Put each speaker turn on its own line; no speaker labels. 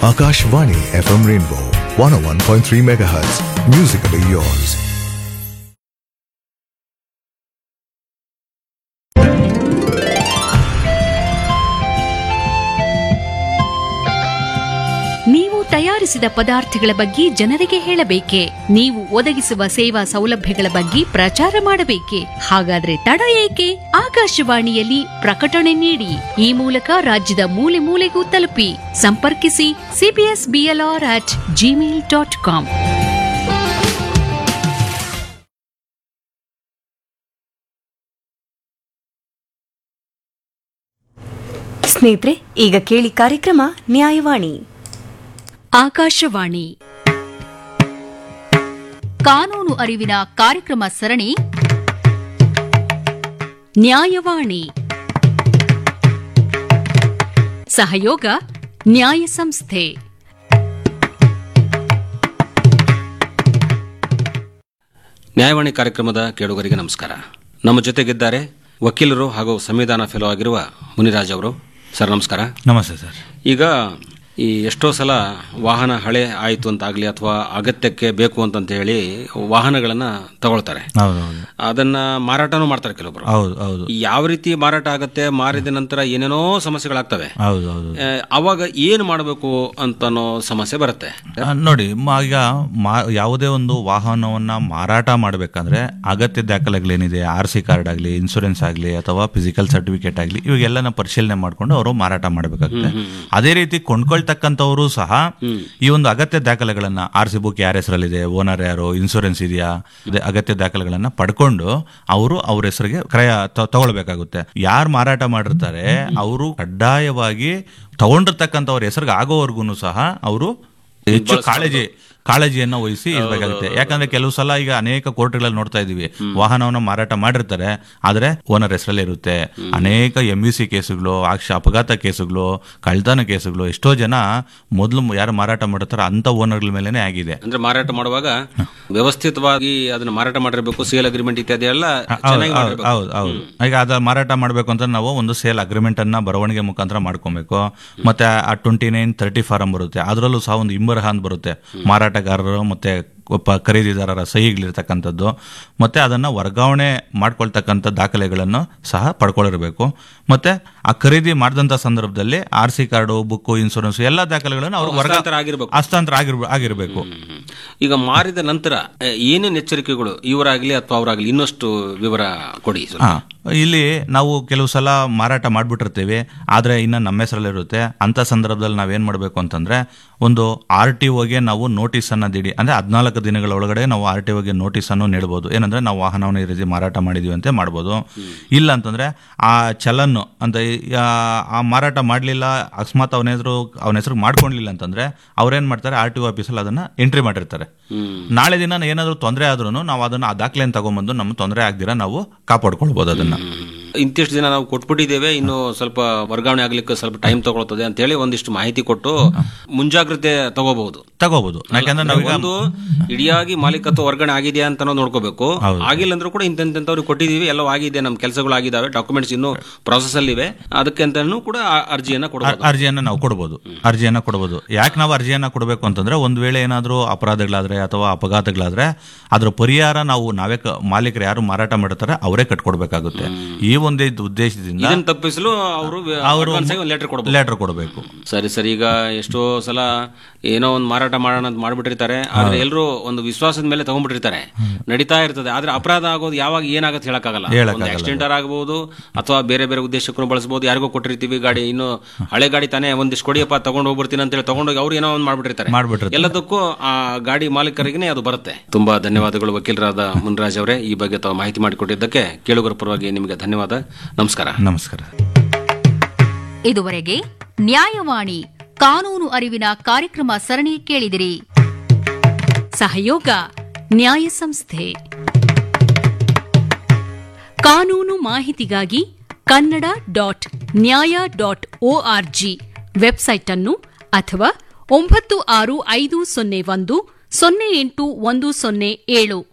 Akashvani FM Rainbow 101.3 MHz. Musically yours.
ನೀವು ತಯಾರಿಸಿದ ಪದಾರ್ಥಗಳ ಬಗ್ಗೆ ಜನರಿಗೆ ಹೇಳಬೇಕೆ ನೀವು ಒದಗಿಸುವ ಸೇವಾ ಸೌಲಭ್ಯಗಳ ಬಗ್ಗೆ ಪ್ರಚಾರ ಮಾಡಬೇಕೆ ಹಾಗಾದ್ರೆ ತಡ ಏಕೆ ಆಕಾಶವಾಣಿಯಲ್ಲಿ ಪ್ರಕಟಣೆ ನೀಡಿ ಈ ಮೂಲಕ ರಾಜ್ಯದ ಮೂಲೆ ಮೂಲೆಗೂ ತಲುಪಿ ಸಂಪರ್ಕಿಸಿ CBS BLR at Gmail dot com
ಸ್ನೇಹಿತರೆ ಈಗ ಕೇಳಿ ಕಾರ್ಯಕ್ರಮ ನ್ಯಾಯವಾಣಿ
ಆಕಾಶವಾಣಿ ಕಾನೂನು ಅರಿವಿನ ಕಾರ್ಯಕ್ರಮ ಸರಣಿ ನ್ಯಾಯವಾಣಿ ಸಹಯೋಗ ನ್ಯಾಯ ಸಂಸ್ಥೆ
ನ್ಯಾಯವಾಣಿ ಕಾರ್ಯಕ್ರಮದ ಕೇಳುಗರಿಗೆ ನಮಸ್ಕಾರ ನಮ್ಮ ಜೊತೆಗಿದ್ದಾರೆ ವಕೀಲರು ಹಾಗೂ ಸಂವಿಧಾನ ಫೆಲೋ ಆಗಿರುವ ಮುನಿರಾಜ್ ಅವರು ಸರ್ ನಮಸ್ಕಾರ
ನಮಸ್ತೆ ಸರ್
ಈಗ ಈ ಎಷ್ಟೋ ಸಲ ವಾಹನ ಹಳೆ ಆಯಿತು ಅಂತಾಗಲಿ ಅಥವಾ ಅಗತ್ಯಕ್ಕೆ ಬೇಕು ಅಂತಂತ ಹೇಳಿ ವಾಹನಗಳನ್ನು ತಗೊಳ್ತಾರೆ
ಹೌದು ಹೌದು
ಅದನ್ನ ಮಾರಾಟನೂ ಮಾಡ್ತಾರೆ ಕೆಲವೊಬ್ರು
ಹೌದು ಹೌದು
ಯಾವ ರೀತಿ ಮಾರಾಟ ಆಗತ್ತೆ ಮಾರಿದ ನಂತರ ಏನೇನೋ ಸಮಸ್ಯೆಗಳಾಗ್ತವೆ
ಹೌದು ಹೌದು
ಆ, ಅವಾಗ ಏನು ಮಾಡಬೇಕು ಅಂತನೋ ಸಮಸ್ಯೆ ಬರುತ್ತೆ
ಆ, ನೋಡಿ ಮ- ಈಗ ಮಾ- ಯಾವುದೇ ಒಂದು ವಾಹನವನ್ನ ಮಾರಾಟ ಮಾಡಬೇಕಂದ್ರೆ ಅಗತ್ಯ ದಾಖಲೆಗಳೇನಿದೆ ಆರ್ ಸಿ ಕಾರ್ಡ್ ಆಗಲಿ ಇನ್ಶೂರೆನ್ಸ್ ಆಗಲಿ ಅಥವಾ ಫಿಸಿಕಲ್ ಸರ್ಟಿಫಿಕೇಟ್ ಆಗಲಿ ಇವಾಗೆಲ್ಲನ ಪರಿಶೀಲನೆ ಮಾಡಿಕೊಂಡು ಅವರು ಮಾರಾಟ ಮಾಡಬೇಕಾಗುತ್ತೆ ಅದೇ ರೀತಿ ಕೊಂಡ್ಕೊಳ್ತಕ್ಕಂಥವರು ಸಹ ಈ ಒಂದು ಅಗತ್ಯ ದಾಖಲೆಗಳನ್ನ ಆರ್ ಸಿ ಬುಕ್ ಯಾರ ಹೆಸರಲ್ಲಿದೆ ಓನರ್ ಯಾರು ಇನ್ಶೂರೆನ್ಸ್ ಇದೆಯಾ ಅದೇ ಅಗತ್ಯ ದಾಖಲೆಗಳನ್ನ ಪಡ್ಕೊಂಡು ಅವರು ಅವ್ರ ಹೆಸರಿಗೆ ಕ್ರಯ ತ- ತಗೊಳ್ಬೇಕಾಗುತ್ತೆ ಯಾರು ಮಾರಾಟ ಮಾಡಿರ್ತಾರೆ ಅವರು ಕಡ್ಡಾಯವಾಗಿ ತಗೊಂಡಿರ್ತಕ್ಕಂಥವ್ರ ಹೆಸರಿಗೆ ಆಗೋವರೆಗೂ ಸಹ ಅವರು ಹೆಚ್ಚು ಕಾಳಜಿ ಕಾಳಜಿಯನ್ನ ವಹಿಸಿ ಇರಬೇಕಾಗುತ್ತೆ ಯಾಕಂದ್ರೆ ಕೆಲವು ಸಲ ಈಗ ಅನೇಕ ಕೋರ್ಟ್ಗಳಲ್ಲಿ ನೋಡ್ತಾ ಇದೀವಿ ವಾಹನವನ್ನ ಮಾರಾಟ ಮಾಡಿರ್ತಾರೆ ಆದ್ರೆ ಓನರ್ ಹೆಸರಲ್ಲೇ ಇರುತ್ತೆ ಅನೇಕ ಎಂ ಸಿ ಕೇಸುಗಳು ಆಕ್ಷ ಅಪಘಾತ ಕೇಸುಗಳು ಕಳ್ತನ ಕೇಸುಗಳು ಎಷ್ಟೋ ಜನ ಮೊದಲು ಯಾರು ಮಾರಾಟ ಮಾಡಿರ್ತಾರೋ ಅಂತ ಓನರ್ಗಳ ಮೇಲೆನೆ ಆಗಿದೆ
ಅಂದ್ರೆ ಮಾರಾಟ ಮಾಡುವಾಗ ವ್ಯವಸ್ಥಿತವಾಗಿ ಅದನ್ನ ಮಾರಾಟ ಮಾಡಿರ್ಬೇಕು ಸೇಲ್ ಅಗ್ರಿಮೆಂಟ್ ಇತ್ಯಾದಿ ಎಲ್ಲ ಚೆನ್ನಾಗಿ ಮಾಡಿರ್ಬೇಕು.
ಹೌದು ಹೌದು ಈಗ ಅದ ಮಾರಾಟ ಮಾಡಬೇಕು ಅಂತ ನಾವು ಒಂದು ಸೇಲ್ ಅಗ್ರಿಮೆಂಟ್ ಅನ್ನ ಬರವಣಿಗೆ ಮುಖಾಂತರ ಮಾಡ್ಕೊಬೇಕು ಮತ್ತೆ ಆ ಟ್ವೆಂಟಿ ನೈನ್ ತರ್ಟಿ ಫಾರಂ ಬರುತ್ತೆ ಅದರಲ್ಲೂ ಸಹ ಒಂದು ಇಂಬರಹ ಅಂತ ಬರುತ್ತೆ ಮಾರಾಟಗಾರರು ಮತ್ತೆ ಒಬ್ಬ ಖರೀದಿದಾರರ ಸಹಿಗಳಿರ್ತಕ್ಕಂಥದ್ದು ಮತ್ತೆ ಅದನ್ನ ವರ್ಗಾವಣೆ ಮಾಡ್ಕೊಳ್ತಕ್ಕಂಥ ದಾಖಲೆಗಳನ್ನು ಸಹ ಪಡ್ಕೊಂಡಿರಬೇಕು ಮತ್ತೆ ಆ ಖರೀದಿ ಮಾಡಿದಂಥ ಸಂದರ್ಭದಲ್ಲಿ R C card book insurance ಎಲ್ಲ ದಾಖಲೆಗಳನ್ನು ಅವರು ವರ್ಗ
ಹಸ್ತಾಂತರ ಆಗಿರ್ಬೇಕು.
ಹಸ್ತಾಂತರ ಆಗಿರ್ಬ ಆಗಿರಬೇಕು
ಹ್ಮ್. ಈಗ ಮಾರಿದ ನಂತರ ಆ, ಏನೇನ್ ಎಚ್ಚರಿಕೆಗಳು ಇವರಾಗ್ಲಿ ಅಥವಾ ಅವರಾಗ್ಲಿ ಇನ್ನಷ್ಟು ವಿವರ ಕೊಡಿ ಸ್ವಲ್ಪ.
ಹಾ ಇಲ್ಲಿ ನಾವು ಕೆಲವು ಸಲ ಮಾರಾಟ ಮಾಡ್ಬಿಟ್ಟಿರ್ತೀವಿ ಆದ್ರೆ ಇನ್ನ ನಮ್ಮ ಹೆಸರಲ್ಲಿರುತ್ತೆ ಅಂತ ಸಂದರ್ಭದಲ್ಲಿ ನಾವೇನ್ ಮಾಡಬೇಕು ಅಂತಂದ್ರೆ ಒಂದು ಆರ್ ಟಿ ಒಗೆ ನಾವು ನೋಟಿಸ್ ಅನ್ನ ದಿಡಿ ಅಂದ್ರೆ ಹದಿನಾಲ್ಕು ದಿನಗಳ ಒಳಗಡೆ ನಾವು ಆರ್ ಟಿ ಒಗೆ ನೋಟಿಸ್ ಅನ್ನು ನೀಡಬಹುದು ಏನಂದ್ರೆ ನಾವು ವಾಹನವನ್ನು ಈ ರೀತಿ ಮಾರಾಟ ಮಾಡಿದೀವಿ ಅಂತ ಮಾಡ್ಬೋದು ಇಲ್ಲ ಅಂತಂದ್ರೆ ಆ ಚಲನ್ನು ಅಂತ ಆ ಮಾರಾಟ ಮಾಡಲಿಲ್ಲ ಅಕಸ್ಮಾತ್ ಅವನ ಹೆಸರು ಅವನ ಹೆಸರು ಮಾಡ್ಕೊಂಡಿಲ್ಲ ಅಂತಂದ್ರೆ ಅವ್ರೇನ್ ಮಾಡ್ತಾರೆ ಆರ್ ಟಿ ಒ ಆಫೀಸಲ್ಲಿ ಅದನ್ನ ಎಂಟ್ರಿ ಮಾಡಿರ್ತಾರೆ ನಾಳೆ ದಿನ ಏನಾದರೂ ತೊಂದರೆ ಆದ್ರೂ ನಾವು ಅದನ್ನ ಆ ದಾಖಲೆಯನ್ನು ತಗೊಂಬಂದು ನಮ್ಮ ತೊಂದರೆ ಆಗ್ದಿರ ನಾವು ಕಾಪಾಡ್ಕೊಳ್ಬೋದು ಅದನ್ನ
ಇಂತಿಷ್ಟು ದಿನ ನಾವು ಕೊಟ್ಬಿಟ್ಟಿದ್ದೇವೆ ಇನ್ನು ಸ್ವಲ್ಪ ವರ್ಗಾವಣೆ ಆಗ್ಲಿಕ್ಕೆ ಸ್ವಲ್ಪ ಟೈಮ್ ತಗೊಳ್ತದೆ ಅಂತ ಹೇಳಿ ಒಂದಿಷ್ಟು ಮಾಹಿತಿ ಕೊಟ್ಟು ಮುಂಜಾಗ್ರತೆ ತಗೋಬಹುದು
ತಗೋಬಹುದು ಯಾಕಂದ್ರೆ ನಾವೀಗ
ಒಂದು ಇಡಿಯಾಗಿ ಮಾಲೀಕತ್ವ ವರ್ಗಾವಣೆ ಆಗಿದೆಯಾ ಅಂತ ನಾವು ನೋಡ್ಕೋಬೇಕು ಆಗಿಲ್ಲ ಅಂದ್ರೂ ಕೂಡ ಇಂತೆಂತವ್ರಿಗೆ ಕೊಟ್ಟಿದೀವಿ ಎಲ್ಲ ಆಗಿದೆ ನಮ್ಮ ಕೆಲಸಗಳು ಆಗಿದಾವೆ ಡಾಕ್ಯುಮೆಂಟ್ಸ್ ಇನ್ನು ಪ್ರಾಸೆಸ್ ಅಲ್ಲಿ ಇವೆ ಅದಕ್ಕೆ ಅಂತಾನು ಕೂಡ ಆ- ಅರ್ಜಿಯನ್ನ ಕೊಡಬಹುದು
ಅರ್ಜಿಯನ್ನ ನಾವು ಕೊಡಬಹುದು ಅರ್ಜಿಯನ್ನ ಕೊಡಬಹುದು ಯಾಕೆ ನಾವು ಅರ್ಜಿಯನ್ನ ಕೊಡಬೇಕು ಅಂತಂದ್ರೆ ಒಂದ್ ವೇಳೆ ಏನಾದರೂ ಅಪರಾಧಗಳಾದ್ರೆ ಅಥವಾ ಅಪಘಾತಗಳಾದ್ರೆ ಅದ್ರ ಪರಿಹಾರ ನಾವು ನಾವೇ ಕ- ಮಾಲೀಕರು ಯಾರು ಮಾರಾಟ ಮಾಡಿರ್ತಾರೆ ಅವರೇ ಕಟ್ಕೊಡ್ಬೇಕಾಗುತ್ತೆ ಈ ಒಂದೇ ಇದ್ ಉದ್ದೇಶದಿಂದ
ಇದನ್ನ ತಪ್ಪಿಸಲು ಅವರು
ಅವರು
ಲೆಟರ್ ಕೊಡಬಹುದು
ಲೆಟರ್ ಕೊಡಬೇಕು
ಸರಿ ಸರಿ ಈಗ ಎಷ್ಟೋ ಸಲ ಏನೋ ಒಂದು ಮಾರಾಟ ಮಾಡೋಣ ಅಂತ ಮಾಡ್ಬಿಟ್ಟಿರ್ತಾರೆ ಆದ್ರೆ ಎಲ್ಲರೂ ಒಂದು ವಿಶ್ವಾಸದ ಮೇಲೆ ತಗೊಂಡ್ಬಿಟ್ಟಿರ್ತಾರೆ ನಡೀತಾ ಇರ್ತದೆ ಆದ್ರೆ ಅಪರಾಧ ಆಗೋದು ಯಾವಾಗ ಏನಾಗತ್ತೆ ಹೇಳಕ್ಕಾಗಲ್ಲ ಒಂದು ಆಕ್ಸಿಡೆಂಟ್ ಆಗಬಹುದು ಅಥವಾ ಬೇರೆ ಬೇರೆ ಉದ್ದೇಶಕ್ಕೂ ಬಳಸಬಹುದು ಯಾರಿಗೋ ಕೊಟ್ಟಿರ್ತೀವಿ ಗಾಡಿ ಇನ್ನು ಹಳೆ ಗಾಡಿ ತಾನೇ ಒಂದಿಷ್ಟು ಕೊಡಿಯಪ್ಪ ತಗೊಂಡು ಹೋಗ್ಬಿಡ್ತೀನಿ ಅಂತೇಳಿ ತಗೊಂಡೋಗಿ ಅವ್ರು ಏನೋ ಒಂದು ಮಾಡ್ಬಿಟ್ಟಿರ್ತಾರೆ
ಮಾಡ್ಬಿಟ್ಟಿರ್ತಾರೆ.
ಎಲ್ಲದಕ್ಕೂ ಆ ಗಾಡಿ ಮಾಲೀಕರಿಗೆ ಅದು ಬರುತ್ತೆ ತುಂಬಾ ಧನ್ಯವಾದಗಳು ವಕೀಲರಾದ ಮುನ್ರಾಜ್ ಅವರೇ ಈ ಬಗ್ಗೆ ತಾವು ಮಾಹಿತಿ ಮಾಡಿಕೊಟ್ಟಿದ್ದಕ್ಕೆ ಕೇಳುಗರ ಪರವಾಗಿ ನಿಮಗೆ ಧನ್ಯವಾದ ನಮಸ್ಕಾರ
ನಮಸ್ಕಾರ
ಇದುವರೆಗೆ ನ್ಯಾಯವಾಣಿ ಕಾನೂನು ಅರಿವಿನ ಕಾರ್ಯಕ್ರಮ ಸರಣಿ ಕೇಳಿದಿರಿ ಸಹಯೋಗ ನ್ಯಾಯ ಸಂಸ್ಥೆ ಕಾನೂನು ಮಾಹಿತಿಗಾಗಿ Kannada dot Nyaya dot org website ಅನ್ನು ಅಥವಾ ಒಂಬತ್ತು ಆರು ಐದು ಸೊನ್ನೆ ಒಂದು ಸೊನ್ನೆ ಎಂಟು ಒಂದು ಸೊನ್ನೆ ಏಳು